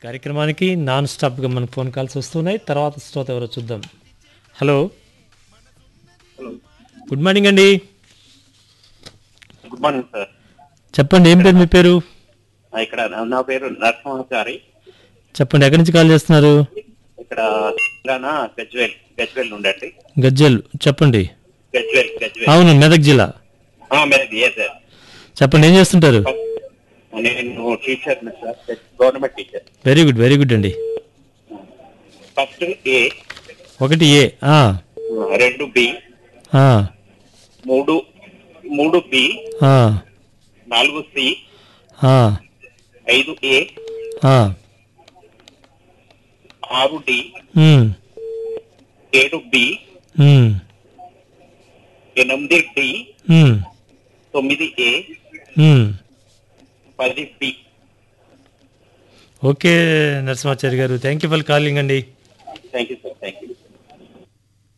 కార్యక్రమానికి నాన్ స్టాప్గా మనకు ఫోన్ కాల్స్ వస్తున్నాయి తర్వాత శ్రోత ఎవరో చూద్దాం హలో గుడ్ మార్నింగ్ అండి గుడ్ మార్నింగ్ సార్ చెప్పండి ఏం పేరు మీ పేరు ఆ, ఇక్కడ నా- నా పేరు నరసింహాచారి చెప్పండి ఎక్కడి నుంచి కాల్ చేస్తున్నారు ఇక్కడ తెలంగాణ గజ్వేల్ గజ్వేల్ ఉండండి గజ్జల్ చెప్పండి గజ్వేల్ గజ్వేల్ అవును మెదక్ జిల్లా ఆ, మీది ఏ సార్ చెప్పండి ఏం చేస్తుంటారు నేను teacher sir government teacher very good very good అండి ఫస్ట్ ఏ ఒకటి ఏ ఆ, రెండు బి ఆ, మూడు మూడు బి ఆ, నాలుగు సి ఆ, ఐదు ఏ ఆ, ఆరు డి ఉమ్, ఏడు బి ఉమ్, ఎనిమిది డి ఉమ్, తొమ్మిది ఏ ఉమ్. పది B okay Narasimhachari garu thank you for calling అండి thank you sir thank you